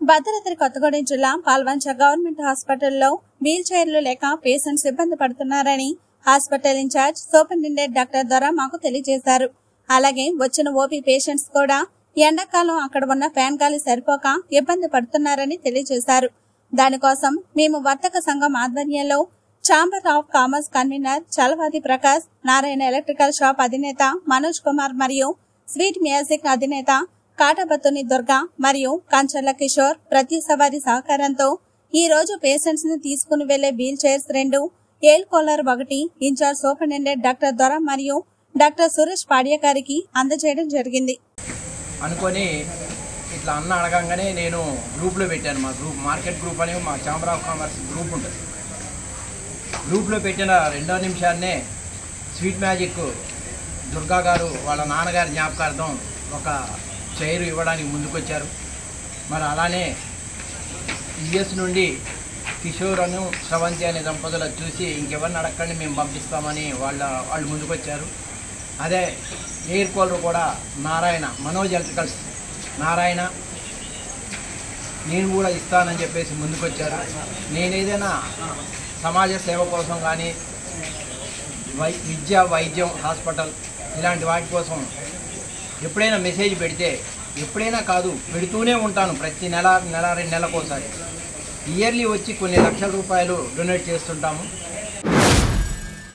భద్రాద్రి కొత్తగూడెం జిల్లా పాల్వంచ గవర్నమెంట్ హాస్పిటల్లో వీల్ చైర్లు లేక పేషెంట్స్ ఇబ్బంది పడుతున్నారని హాస్పిటల్ ఇన్ఛార్జ్ సూపరింటెండెంట్ డాక్టర్ దొర మాకు తెలియజేశారు అలాగే వచ్చిన ఓపీ పేషెంట్స్ కూడా ఎండాకాలం అక్కడ ఉన్న ఫ్యాన్ గాలి సరిపోక ఇబ్బంది పడుతున్నారని తెలియజేశారు దానికోసం మేము వర్తక సంఘం ఆధ్వర్యంలో chamber of commerce convener Chalavadi Prakash Narayana electrical shop అధినేత మనోజ్ కుమార్ మరియు స్వీట్ మ్యూజిక్ అధినేత కాటబత్తుని దుర్గా మరియు కంచర్ల కిషోర్ ప్రత్యూష వారి సహకారంతో ఈ రోజు పేషెంట్స్ ని తీసుకుని వెళ్లే వీల్ చైర్స్ రెండు ఏల్ కోలర్ ఒకటి ఇన్ఛార్జ్ సూపరింటెండెంట్ డాక్టర్ దొర మరియు డాక్టర్ సురేష్ పాడియ గారికి అందజేయడం జరిగింది అనుకొని ఇట్లా అన్న అడగంగానే నేను గ్రూప్లో పెట్టాను మా గ్రూప్ మార్కెట్ గ్రూప్ అని మా ఛాంబర్ ఆఫ్ కామర్స్ గ్రూప్ ఉంటుంది గ్రూప్లో పెట్టిన రెండో నిమిషాన్నే స్వీట్ మ్యాజిక్ దుర్గా గారు వాళ్ళ నాన్నగారి జ్ఞాపకార్థం ఒక చైర్ ఇవ్వడానికి ముందుకొచ్చారు మరి అలానే యుఎస్ నుండి కిషోర్ అను స్రవంతి అనే దంపతులు అది చూసి ఇంకెవరిని అడగండి మేము పంపిస్తామని వాళ్ళ వాళ్ళు ముందుకొచ్చారు అదే ఎయిర్ కూలర్ కూడా నారాయణ మనోజ్ ఎలక్ట్రికల్స్ నారాయణ నేను కూడా ఇస్తానని చెప్పేసి ముందుకొచ్చారు నేను ఏదైనా సమాజ సేవ కోసం కానీ వై విద్య వైద్యం హాస్పిటల్ ఇలాంటి వాటి కోసం ఎప్పుడైనా మెసేజ్ పెడితే ఎప్పుడైనా కాదు పెడుతూనే ఉంటాను ప్రతి నెల నెల రెండు నెలలకు ఒకసారి ఇయర్లీ వచ్చి కొన్ని లక్షల రూపాయలు డొనేట్ చేస్తుంటాము